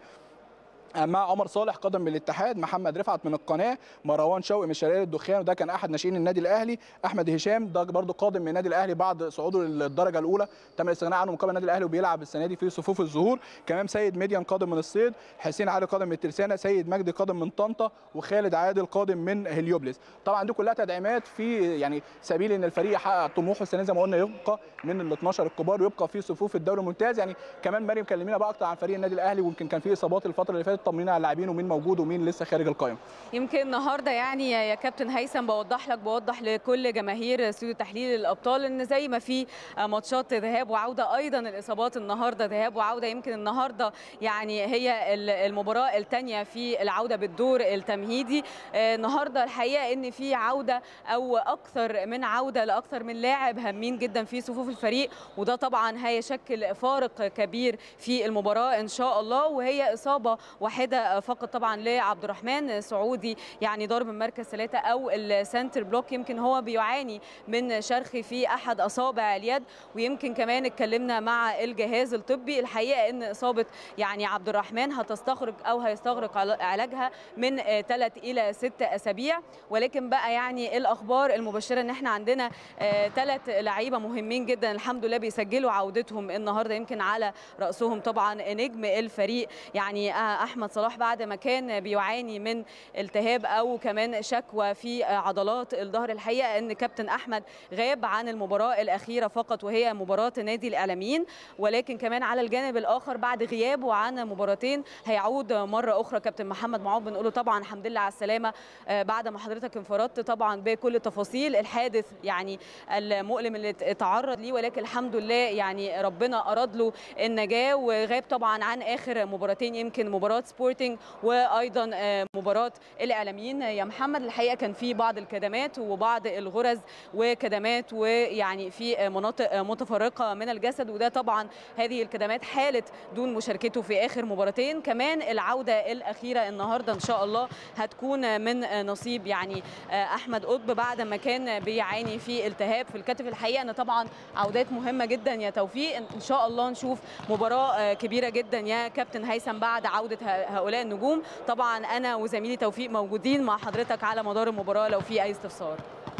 مع عمر صالح قدم من الاتحاد محمد رفعت من القناه مروان شوقي من شرقيه الدخان وده كان احد ناشئين النادي الاهلي احمد هشام ده برضه قادم من النادي الاهلي بعد صعوده للدرجه الاولى تم الاستغناء عنه مقابل النادي الاهلي وبيلعب السنه دي في صفوف الظهور كمان سيد ميديان قادم من الصيد حسين علي قادم من الترسانه سيد مجدي قادم من طنطا وخالد عادل قادم من هليوبلس طبعا دي كلها تدعيمات في يعني سبيل ان الفريق يحقق طموحه السنه دي زي ما قلنا يبقى من ال 12 الكبار ويبقى في صفوف الدوري الممتاز يعني كمان مريم كلمينا بقى اكتر عن فريق النادي الاهلي ويمكن كان في اصابات الفتره اللي فاتت طمنينا على اللاعبين ومين موجود ومين لسه خارج القائمه يمكن النهارده يعني يا يا كابتن هيثم بوضح لك بوضح لكل جماهير استوديو تحليل الابطال ان زي ما في ماتشات ذهاب وعوده ايضا الاصابات النهارده ذهاب وعوده يمكن النهارده يعني هي ال- المباراه الثانيه في العوده بالدور التمهيدي آه، النهارده الحقيقه ان في عوده او اكثر من عوده لاكثر من لاعب هامين جدا في صفوف الفريق وده طبعا هيشكل فارق كبير في المباراه ان شاء الله وهي اصابه واحده فقط طبعا لعبد الرحمن سعودي يعني ضارب من مركز ثلاثه او السنتر بلوك يمكن هو بيعاني من شرخ في احد اصابع اليد ويمكن كمان اتكلمنا مع الجهاز الطبي الحقيقه ان اصابه يعني عبد الرحمن هتستغرق او هيستغرق عل- علاجها من ثلاث الى ست اسابيع ولكن بقى يعني الاخبار المبشره ان احنا عندنا ثلاث لعيبه مهمين جدا الحمد لله بيسجلوا عودتهم النهارده يمكن على راسهم طبعا نجم الفريق يعني آه، احمد صلاح بعد ما كان بيعاني من التهاب او كمان شكوى في آه، عضلات الظهر الحقيقه ان كابتن احمد غاب عن المباراه الاخيره فقط وهي مباراه نادي الاعلاميين ولكن كمان على الجانب الاخر بعد غيابه عن مباراتين هيعود مره اخرى كابتن محمد معوض بنقول له طبعا الحمد لله على السلامه آه، بعد ما حضرتك انفردت طبعا بكل تفاصيل الحادث يعني المؤلم اللي اتعرض ليه ولكن الحمد لله يعني ربنا اراد له النجاه وغاب طبعا عن اخر مباراتين يمكن مباراه سبورتنج وايضا آه، مباراه الاعلاميين يا محمد الحقيقه كان في بعض الكدمات وبعض الغرز وكدمات ويعني في مناطق متفرقه من الجسد وده طبعا هذه الكدمات حالت دون مشاركته في اخر مباراتين كمان العوده الاخيره النهارده ان شاء الله هتكون من نصيب يعني احمد قطب بعد ما كان بيعاني في التهاب في الكتف الحقيقه ان طبعا عودات مهمه جدا يا توفيق ان شاء الله نشوف مباراه كبيره جدا يا كابتن هيثم بعد عوده هؤلاء النجوم طبعا انا وزميلي توفيق موجودين مع حضرتك على مدار المباراه لو في اي استفسار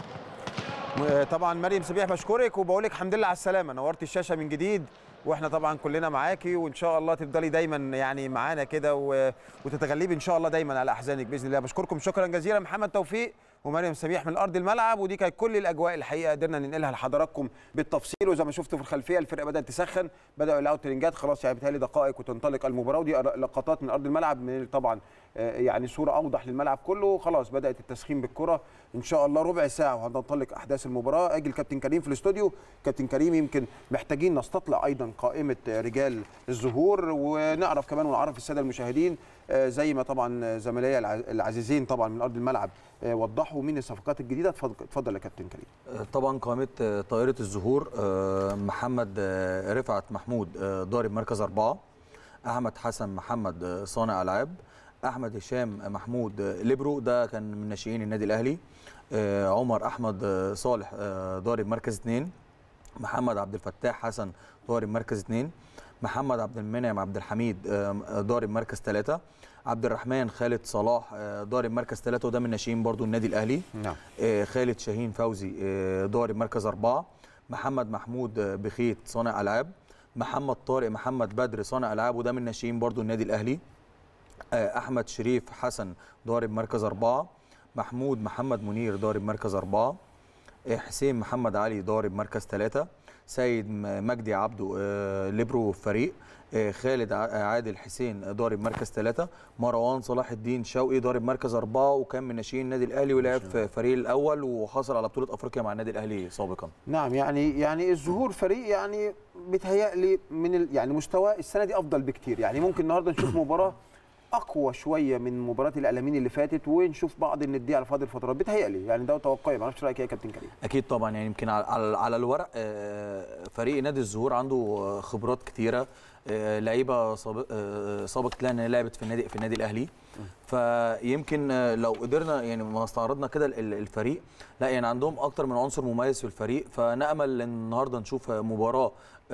م- طبعا مريم سبيح بشكرك وبقول لك الحمد لله على السلامه نورتي الشاشه من جديد واحنا طبعا كلنا معاكي وان شاء الله تفضلي دايما يعني معانا كده و... وتتغلبي ان شاء الله دايما على احزانك باذن الله بشكركم شكرا جزيلا محمد توفيق ومريم سميح من ارض الملعب ودي كانت كل الاجواء الحقيقه قدرنا ننقلها لحضراتكم بالتفصيل وزي ما شفتوا في الخلفيه الفرقه بدات تسخن بداوا يلاقوا ترنجات خلاص يعني بتهيألي دقائق وتنطلق المباراه ودي لقطات من ارض الملعب من طبعا آه، يعني صوره اوضح للملعب كله خلاص بدات التسخين بالكره ان شاء الله ربع ساعه وهننطلق احداث المباراه اجي الكابتن كريم في الاستوديو كابتن كريم يمكن محتاجين نستطلع ايضا قائمه آه، رجال الظهور ونعرف كمان ونعرف الساده المشاهدين آه، زي ما طبعا زملائي الع- العزيزين طبعا من ارض الملعب آه، وضحوا مين الصفقات الجديده اتفضل اتفضل يا كابتن كريم طبعا قائمة آه، طائرة الزهور آه، محمد آه، رفعت محمود آه، ضارب مركز أربعة أحمد حسن محمد آه، صانع ألعاب أحمد هشام محمود آه، ليبرو ده كان من ناشئين النادي الأهلي آه، عمر أحمد آه، صالح آه، ضارب مركز اثنين محمد عبد الفتاح حسن ضارب مركز اثنين محمد عبد المنعم عبد الحميد آه، ضارب مركز ثلاثة عبد الرحمن خالد صلاح آه، ضارب مركز ثلاثة وده من ناشئين برضو النادي الأهلي نعم آه، خالد شاهين فوزي آه، ضارب مركز أربعة محمد محمود آه، بخيت صانع ألعاب محمد طارق محمد بدر صانع العاب وده من ناشئين برضو النادي الاهلي آه، احمد شريف حسن ضارب مركز أربعة محمود محمد منير ضارب مركز أربعة آه، حسين محمد علي ضارب مركز ثلاثة سيد م- مجدي عبده آه، ليبرو فريق آه، خالد ع- عادل حسين ضارب مركز ثلاثة مروان صلاح الدين شوقي ضارب مركز أربعة وكان من ناشئين النادي الأهلي ولعب في فريق الأول وحصل على بطولة أفريقيا مع النادي الأهلي سابقا نعم يعني يعني الظهور فريق يعني بيتهيألي من ال يعني مستوى السنه دي افضل بكتير يعني ممكن النهارده نشوف مباراه اقوى شويه من مباراه الاعلاميين اللي فاتت ونشوف بعض النديه على فاضل الفترات بيتهيألي يعني ده توقعي ما اعرفش رايك ايه يا كابتن كريم اكيد طبعا يعني يمكن على على, على الورق آه، فريق نادي الزهور عنده آه، خبرات كتيره آه، لعيبه سابق آه، سابق لها ان هي لعبت في النادي في النادي الاهلي فيمكن آه، لو قدرنا يعني ما استعرضنا كده ال- ال- الفريق لا يعني عندهم اكتر من عنصر مميز في الفريق فنامل ان النهارده نشوف مباراه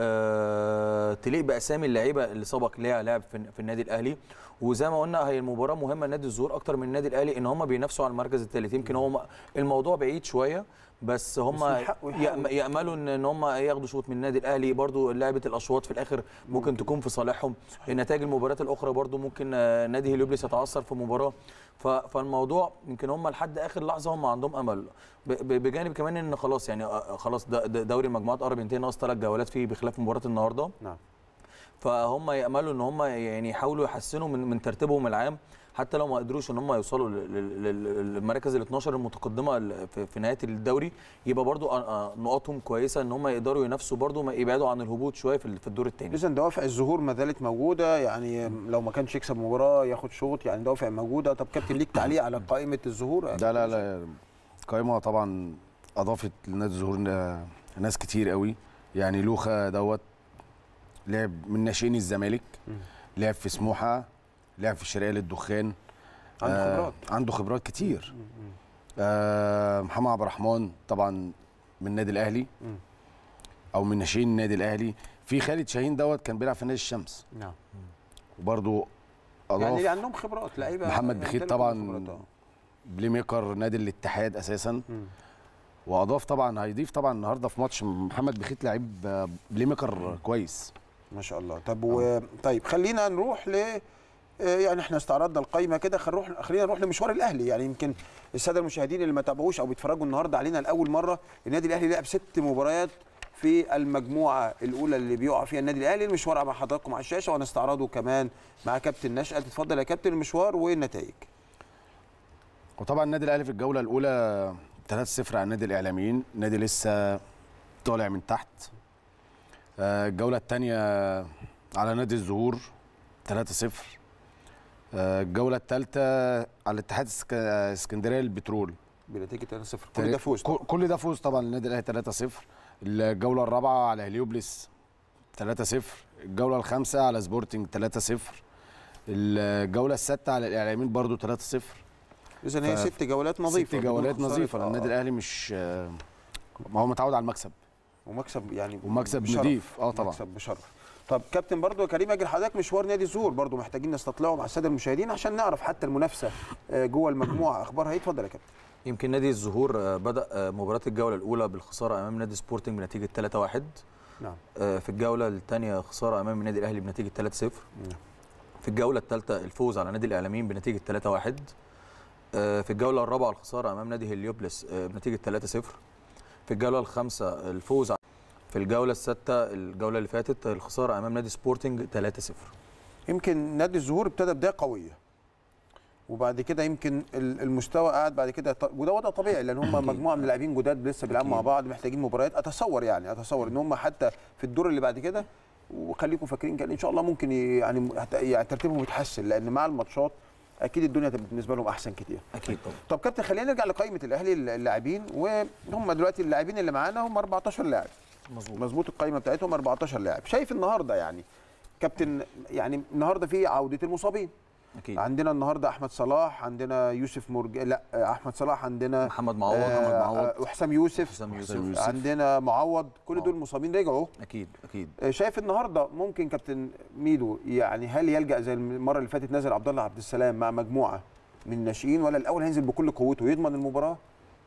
آه، تليق باسامي اللعيبه اللي سبق ليها لعب في في النادي الاهلي وزي ما قلنا هي المباراه مهمه لنادي الزهور اكتر من النادي الاهلي ان هم بينافسوا على المركز الثالث يمكن هو م- الموضوع بعيد شويه بس هم بس يحقوا- يحقوا. يأم- ياملوا ان ان هم ياخدوا شوط من النادي الاهلي برضو لعبه الاشواط في الاخر ممكن تكون في صالحهم نتائج المباريات الاخرى برضو ممكن آه، نادي هليوبلس يتعثر في مباراه ف- فالموضوع يمكن هم لحد اخر لحظه هم عندهم امل ب- ب- بجانب كمان ان خلاص يعني آه، خلاص ده- ده دوري المجموعات قرب ينتهي ناقص ثلاث جولات فيه بخلاف مباراه النهارده نعم فهم ياملوا ان هم يعني يحاولوا يحسنوا من من ترتيبهم العام حتى لو ما قدروش ان هم يوصلوا لل- لل- لل- للمراكز ال 12 المتقدمه ال- في في نهايه الدوري يبقى برضو آه، آه، نقاطهم كويسه ان هم يقدروا ينافسوا برضو ما يبعدوا عن الهبوط شويه في ال- في الدور الثاني اذا دوافع الظهور ما زالت موجوده يعني لو ما كانش يكسب مباراه ياخد شوط يعني دوافع موجوده طب كابتن ليك تعليق على قائمه الظهور لا لا لا قائمه طبعا اضافت لنادي الزهور ن- ناس كتير قوي يعني لوخا دوت لعب من ناشئين الزمالك لعب في سموحه لعب في الشرقيه للدخان عنده آه، خبرات عنده خبرات كتير آه محمد عبد الرحمن طبعا من النادي الاهلي مم. او من ناشئين النادي الاهلي في خالد شاهين دوت كان بيلعب في نادي الشمس نعم وبرضه يعني اضاف اللي عندهم خبرات لعيبه محمد بخيت يمتلكوا طبعا خبرات، آه. بلاي ميكر نادي الاتحاد اساسا مم. واضاف طبعا هيضيف طبعا النهارده في ماتش محمد بخيت لعيب آه، بلاي ميكر كويس ما شاء الله طب و... طيب خلينا نروح ل آه، يعني احنا استعرضنا القايمه كده خلينا نروح خلينا نروح لمشوار الاهلي يعني يمكن الساده المشاهدين اللي ما تابعوش او بيتفرجوا النهارده علينا لاول مره النادي الاهلي لعب ست مباريات في المجموعه الاولى اللي بيقع فيها النادي الاهلي المشوار مع حضراتكم على الشاشه وهنستعرضه كمان مع كابتن نشأت اتفضل يا كابتن المشوار والنتائج وطبعا النادي الاهلي في الجوله الاولى 3-0 على النادي الاعلاميين النادي لسه طالع من تحت آه، الجوله الثانيه على نادي الزهور 3-0 آه، الجوله الثالثه على اتحاد اسك- اسكندريه البترول بنتيجه 3-0 كل ده فوز كل- كل ده فوز طبعا للنادي الاهلي 3-0 الجوله الرابعه على هليوبلس 3-0 الجوله الخامسه على سبورتنج 3-0 الجوله السادسه على الاعلاميين برضو 3-0 اذا هي ف- ست جولات نظيفه ست بدون جولات خسارة. نظيفه آه، النادي آه. الاهلي مش آه، ما هو متعود على المكسب ومكسب يعني ومكسب بشرف. نضيف. آه طبعا. مكسب بشرف طب كابتن برضو يا كريم اجل حضرتك مشوار نادي الزهور برضو محتاجين نستطلعه مع الساده المشاهدين عشان نعرف حتى المنافسه آه، جوه المجموعه اخبارها ايه اتفضل يا كابتن يمكن نادي الزهور آه، بدا آه، مباراه الجوله الاولى بالخساره امام نادي سبورتنج بنتيجه 3-1 نعم آه، في الجوله الثانيه خساره امام النادي الاهلي بنتيجه 3-0 في الجوله الثالثه الفوز على نادي الاعلاميين بنتيجه 3-1 آه، في الجوله الرابعه الخساره امام نادي هليوبلس آه، بنتيجه 3-0 في الجوله الخامسه الفوز في الجوله السادسه الجوله اللي فاتت الخساره امام نادي سبورتنج 3-0 يمكن نادي الزهور ابتدى بدايه قويه وبعد كده يمكن ال- المستوى قعد بعد كده ط- وده وضع طبيعي لان هم مجموعه من اللاعبين جداد لسه بيلعبوا مع بعض محتاجين مباريات اتصور يعني اتصور ان هم حتى في الدور اللي بعد كده وخليكم فاكرين كان ان شاء الله ممكن ي- يعني هت- يعني ترتيبهم يتحسن لان مع الماتشات اكيد الدنيا هتبقى بالنسبه لهم احسن كتير اكيد طبعا طب كابتن خلينا نرجع لقائمه الاهلي اللاعبين وهم دلوقتي اللاعبين اللي معانا هم 14 لاعب مظبوط مظبوط القائمه بتاعتهم 14 لاعب شايف النهارده يعني كابتن يعني النهارده في عوده المصابين اكيد عندنا النهارده احمد صلاح عندنا يوسف مرج لا احمد صلاح عندنا محمد معوض آه، محمد معوض آه، وحسام يوسف حسام حسام يوسف يوسف. عندنا معوض كل دول معوض. مصابين رجعوا اكيد اكيد آه، شايف النهارده ممكن كابتن ميدو يعني هل يلجا زي المره اللي فاتت نزل عبد الله عبد السلام مع مجموعه من الناشئين ولا الاول هينزل بكل قوته يضمن المباراه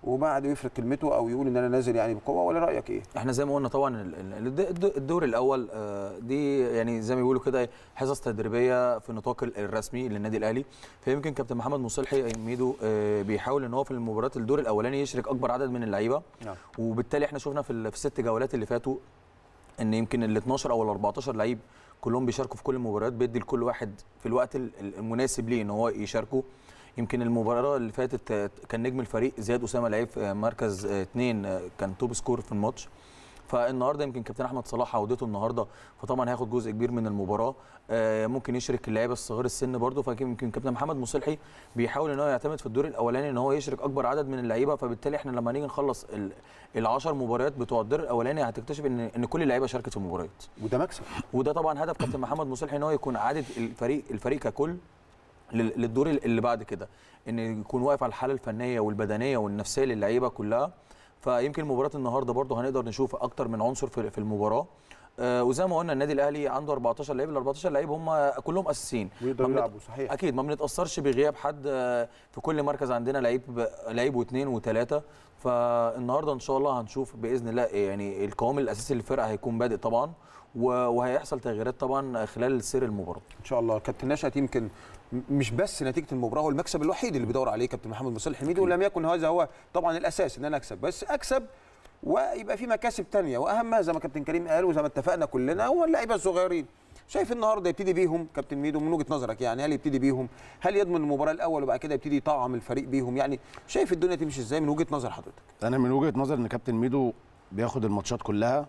وبعد يفرض كلمته او يقول ان انا نازل يعني بقوه ولا رايك ايه؟ احنا زي ما قلنا طبعا ال- ال- الد- الد- الدور الاول آه، دي يعني زي ما بيقولوا كده حصص تدريبيه في النطاق ال- الرسمي للنادي الاهلي فيمكن كابتن محمد مصلحي ميدو آه، بيحاول ان هو في المباراه الدور الاولاني يشرك اكبر عدد من اللعيبه نعم. وبالتالي احنا شفنا في ال- في الست جولات اللي فاتوا ان يمكن ال 12 او ال 14 لعيب كلهم بيشاركوا في كل المباريات بيدي لكل واحد في الوقت ال- ال- المناسب ليه ان هو يشاركوا يمكن المباراه اللي فاتت آه، كان نجم الفريق زياد اسامه لعيب في آه، مركز آه، اثنين آه، كان توب سكور في الماتش فالنهارده يمكن كابتن احمد صلاح عودته النهارده فطبعا هياخد جزء كبير من المباراه آه، ممكن يشرك اللعيبه الصغير السن برده فيمكن كابتن محمد مصلحي بيحاول ان هو يعتمد في الدور الاولاني ان هو يشرك اكبر عدد من اللعيبه فبالتالي احنا لما نيجي نخلص ال 10 مباريات بتوع الدور الاولاني هتكتشف ان ان كل اللعيبه شاركت في المباريات وده مكسب وده طبعا هدف كابتن محمد مصلحي ان هو يكون عادة الفريق الفريق ككل لل- للدور اللي بعد كده ان يكون واقف على الحاله الفنيه والبدنيه والنفسيه للعيبه كلها فيمكن مباراه النهارده برضه هنقدر نشوف اكتر من عنصر في في المباراه آه وزي ما قلنا النادي الاهلي عنده 14 لعيب ال 14 لعيب هم كلهم اساسيين ويقدروا ما بنت- يلعبوا صحيح اكيد ما بنتاثرش بغياب حد آه، في كل مركز عندنا لعيب لعيب واثنين وثلاثه فالنهارده ان شاء الله هنشوف باذن الله يعني القوام الاساسي للفرقه هيكون بادئ طبعا و- وهيحصل تغييرات طبعا خلال سير المباراه ان شاء الله كابتن نشأت يمكن م- مش بس نتيجه المباراه هو المكسب الوحيد اللي بيدور عليه كابتن محمد مصالح حميدي ولم يكن هذا هو طبعا الاساس ان انا اكسب بس اكسب ويبقى في مكاسب تانية واهمها زي ما كابتن كريم قال وزي ما اتفقنا كلنا هو اللعيبه الصغيرين شايف النهارده يبتدي بيهم كابتن ميدو من وجهه نظرك يعني هل يبتدي بيهم هل يضمن المباراه الاول وبعد كده يبتدي يطعم الفريق بيهم يعني شايف الدنيا تمشي ازاي من وجهه نظر حضرتك انا من وجهه نظر ان كابتن ميدو بياخد الماتشات كلها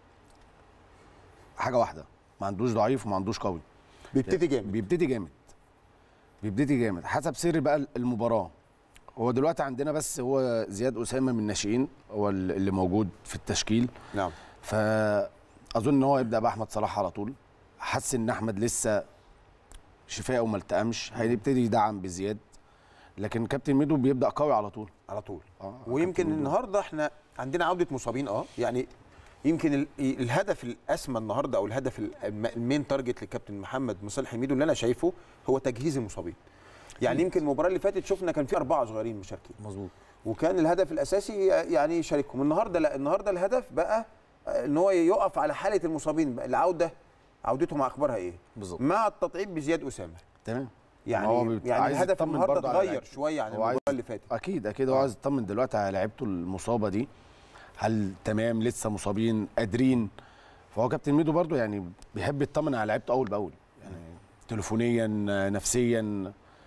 حاجه واحده ما عندوش ضعيف وما عندوش قوي بيبتدي جامد بيبتدي جامد بيبتدي جامد حسب سير بقى المباراه هو دلوقتي عندنا بس هو زياد اسامه من الناشئين هو اللي موجود في التشكيل نعم فاظن ان هو يبدا باحمد صلاح على طول حس ان احمد لسه شفاءه وما التئمش هيبتدي يدعم بزياد لكن كابتن ميدو بيبدا قوي على طول على طول آه، ويمكن كابتن ميدو. النهارده احنا عندنا عوده مصابين اه يعني يمكن ال- الهدف الاسمى النهارده او الهدف ال- الم- المين تارجت للكابتن محمد مصالح حميدو اللي انا شايفه هو تجهيز المصابين يعني يمكن المباراه اللي فاتت شفنا كان في اربعه صغيرين مشاركين مظبوط وكان الهدف الاساسي يعني يشاركهم النهارده لا النهارده الهدف بقى ان هو يقف على حاله المصابين بقى العوده عودتهم اخبارها ايه بالظبط مع التطعيم بزياد اسامه تمام يعني هو بيبقى يعني عايز الهدف يطمن النهارده برضه على اتغير لعيبته. شويه عن هو المباراه عايز- اللي فاتت اكيد اكيد هو عايز يطمن دلوقتي على لعيبته المصابه دي هل تمام لسه مصابين قادرين فهو كابتن ميدو برضو يعني بيحب يطمن على لعيبته اول باول يعني تليفونيا نفسيا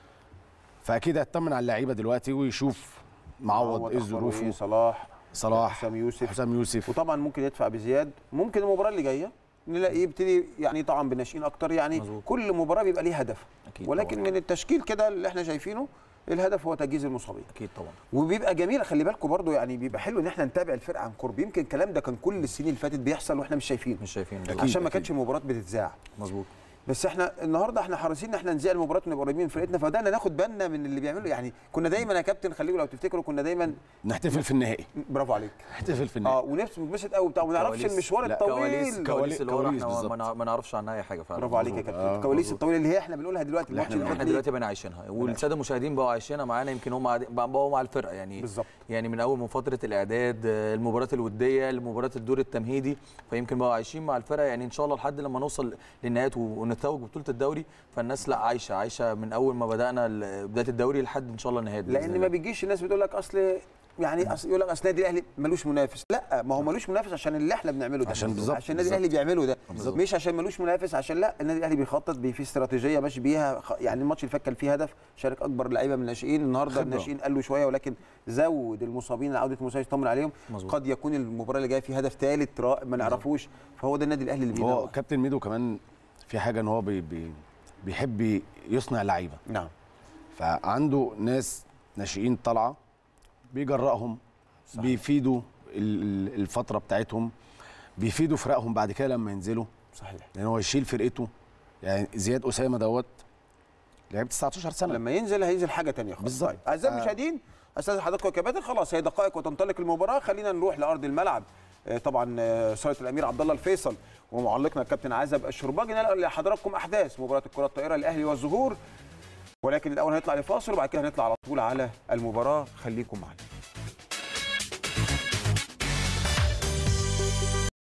فاكيد هيطمن على اللعيبه دلوقتي ويشوف معوض ايه أخباره ظروفه إيه؟ صلاح صلاح حسام يوسف حسام يوسف وطبعا ممكن يدفع بزياد ممكن المباراه اللي جايه نلاقيه يبتدي يعني طبعا بالناشئين اكتر يعني مظبوط. كل مباراه بيبقى ليه هدف اكيد ولكن طبعا. من التشكيل كده اللي احنا شايفينه الهدف هو تجهيز المصابين اكيد طبعا وبيبقى جميل خلي بالكم برضو يعني بيبقى حلو ان احنا نتابع الفرقه عن قرب يمكن الكلام ده كان كل السنين اللي فاتت بيحصل واحنا مش شايفينه مش شايفين أكيد. عشان ما أكيد. كانتش المباراه بتتذاع مظبوط بس احنا النهارده احنا حريصين ان احنا نذيع المباراه ونبقى قريبين من فرقتنا فبدانا ناخد بالنا من اللي بيعملوا يعني كنا دايما يا كابتن خليكم لو تفتكروا كنا دايما نحتفل في النهائي برافو عليك نحتفل في اه النهائي ونفس نتبسط قوي بتاع وما نعرفش كواليس- المشوار لا، الطويل كواليس كواليس اللي ورا كواليس احنا ما- بالظبط. ما ما نعرفش عنها اي حاجه فعلا برافو عليك يا مظبوط. كابتن آه، الكواليس مظبوط. الطويله اللي هي احنا بنقولها دلوقتي اللي الماتش إحنا اللي احنا فات دلوقتي بقينا عايشينها والساده المشاهدين بقوا عايشينها معانا يمكن هم قاعدين- بقوا مع الفرقه يعني بالظبط يعني من اول من فتره الاعداد آه، المباريات الوديه لمباراه الدور التمهيدي فيمكن بقوا عايشين مع الفرقه يعني ان شاء الله لحد لما نوصل للنهايات ونتوج ببطوله الدوري فالناس لا عايشه عايشه من اول ما بدانا ال- بدايه الدوري لحد ان شاء الله النهايات بإذن لان الله. ما بيجيش الناس بتقول لك اصل يعني أصل يقول لك اصل النادي الاهلي ملوش منافس لا ما هو ملوش منافس عشان اللي احنا بنعمله ده عشان بالظبط، عشان النادي بالظبط. الاهلي بيعمله ده بالظبط. مش عشان ملوش منافس عشان لا النادي الاهلي بيخطط بي- في استراتيجيه ماشي بيها خ- يعني الماتش اللي فات كان فيه هدف شارك اكبر لعيبه من الناشئين النهارده خبرة. الناشئين قالوا شويه ولكن زود المصابين عوده المصابين يطمن عليهم مظبوط. قد يكون المباراه اللي جايه فيه هدف ثالث ما نعرفوش فهو ده النادي الاهلي اللي هو بينور كابتن ميدو كمان في حاجه ان هو بي بي بيحب يصنع لعيبه نعم فعنده ناس ناشئين طالعه بيجرأهم صحيح. بيفيدوا ال- ال- الفتره بتاعتهم بيفيدوا فرقهم بعد كده لما ينزلوا صحيح لان هو يشيل فرقته يعني زياد اسامه دوت لعب 19 سنه لما ينزل هينزل حاجه تانية خالص بالظبط. طيب. اعزائي آه. المشاهدين استاذ حضراتكم يا كباتن خلاص هي دقائق وتنطلق المباراه خلينا نروح لارض الملعب آه، طبعا آه، صاله الامير عبد الله الفيصل ومعلقنا الكابتن عزب الشرباجي ننقل لحضراتكم احداث مباراه الكره الطائره الاهلي والزهور ولكن الاول هنطلع لفاصل وبعد كده هنطلع على طول على المباراه خليكم معنا